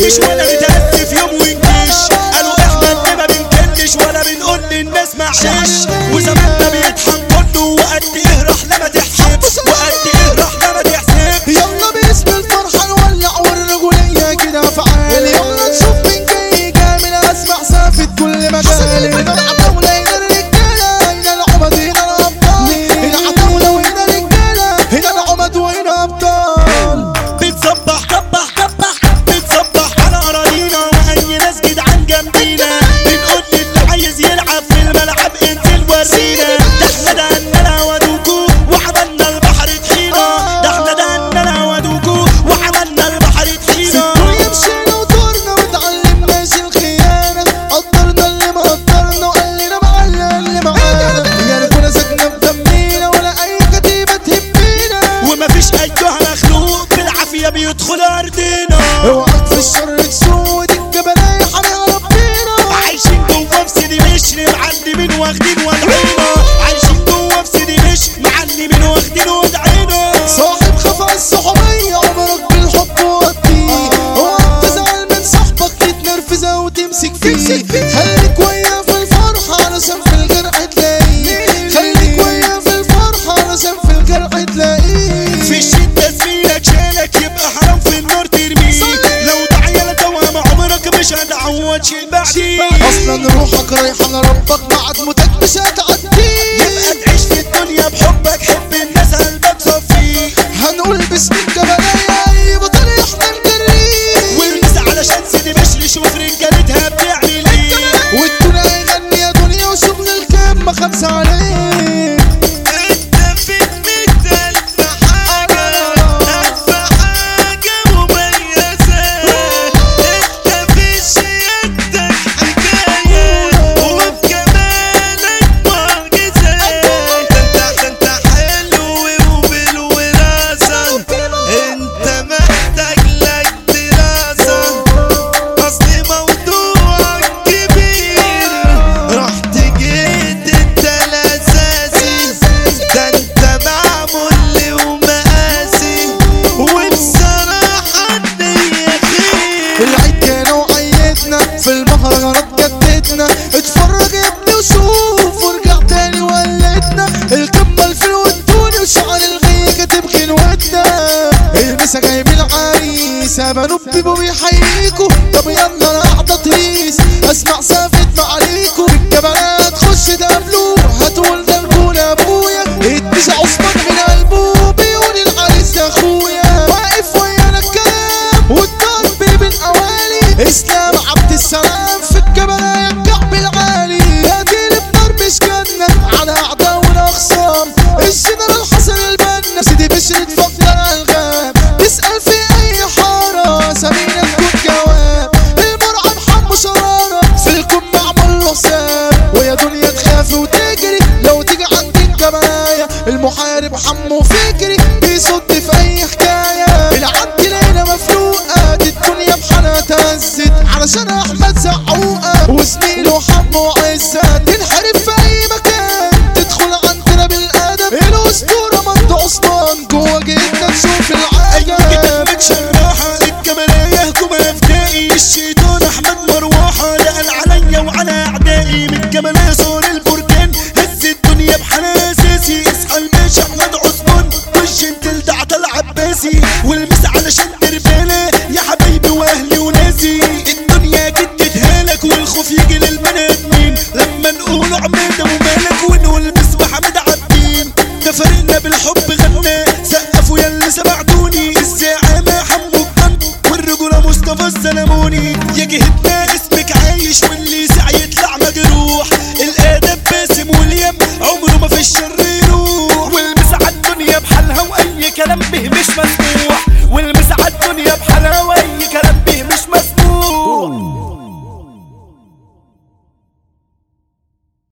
بنجيش ولا نتأسف يوم ونجيش قالوا احنا اللي ما بنكلش ولا بنقول للناس معلش وزماننا بيطحن كله وقد ايه رحلة ما تحسبش وقد ايه رحلة ما تحسبش يلا باسم الفرحة نولع والرجولية كده فعال يلا نشوف مين جاي كامل اسمع سافة كل مجال هنا العتاولة هنا الرجالة هنا العمد هنا الأبطال هنا عتاولة وهنا رجالة هنا العمد وهنا أبطال بتصبح طبح طبح بتصبح على اراضينا واي ناس جدعان جنبينا بنقول للي عايز يلعب في الملعب انزل ورينا ده احنا دهنا ودوكو وعملنا البحر طحينه ده احنا دهنا ودوكو وعملنا البحر طحينه الدنيا مشينا ودورنا وتعلمناش الخيانة قدرنا اللي ما قدرنا وقال لنا معانا اللي معانا يا رجولة ساكنة في دمينا ولا أي كتيبة تهمينا ومفيش ايها مخلوق بالعافيه بيدخل ارضنا اوعك في الشر تسود الجبلاية حاميها ربنا عايشين جوه في سيدي مشر معلمين واخدين وضعينا عايشين جوه في سيدي مشر معلمين واخدين وضعينا صاحب خفا الصحوبية عمرك بالحب وقتي اوعك تزعل من صاحبك تتنرفزة وتمسك فيه خليك وياه في الفرحة علشان في الجرح تلاقيه خليك وياه في الفرحة علشان في الجرح تلاقيه في الشدة زميلك شالك يبقى حرام في النار ترميه لو ضعيلة دوام عمرك مش هتعوض شيء بعديه اصلا روحك رايحة لربك بعد موتك مش هتعديه يبقى تعيش في الدنيا بحبك حب الناس قلبك صفيه هنقول باسم الجبلاية اي بطل احنا نجريه والناس علشان سيدي مشر شوف رجالتها بتعمل ايه والدنيا يغني يا دنيا وشغل الكام ما خمسة عليه انت في المثال في حاجة في حاجة مميزة انت في شيادتك حكاية وبجمالك معجزة انت انت حلو وبالوراثة انت محتاج لك دراسة اصل موضوعك كبير رحت جيت انت الاساسي ده انت معمول لي ومقاسي وبصراحة النية خير العيد كان وعيدنا في المهرجانات جددنا اتفرج يا ابني وشوف وارجع تاني ولدنا القمة الفيل والتوني وشعر الغي كاتب خلوتنا المسا جايب العريس ابانو بيبو بيحييكوا طب يلا انا قاعدة تهيس اسمع سافت معاليكوا الجبلات خش تقابلوه هتقول ده الجول ابويا اتنسى عثمان من قلبه بيقول العريس يا اخويا واقف ويانا الكلام والضرب بين اوالي اسلام عبد السلام في الجبلاية الكعب العالي هاتيلي بضرب اشكالنا على اعداء والاخصام الجنرال حسن البنا سيدي بشر تفضل الغام تسأل في اي حارة سمينا تكون جواب المرعى محمد شرارة في الكون معمول له حساب ويا دنيا تخاف وتجري لو تيجي عند الجباية المحارب حمو فكري بيصد في اي حكاية العد ليلة مفلوقة دي الدنيا بحالها تهزت علشان احمد زعوقة وزميله حمو عزت تنحرف في اي مكان تدخل عندنا بالادب الاسطورة مند عثمان جوه جيتنا نشوف العجب متشرحة الجمالية هجوم أفدائي الشيطان أحمد مروحة لقل عليا وعلى أعدائي من الجمالية صار البركان هز الدنيا بحالها أساسي اصحى الباشا أحمد عثمان وش انت الدعت العباسي والمس علشان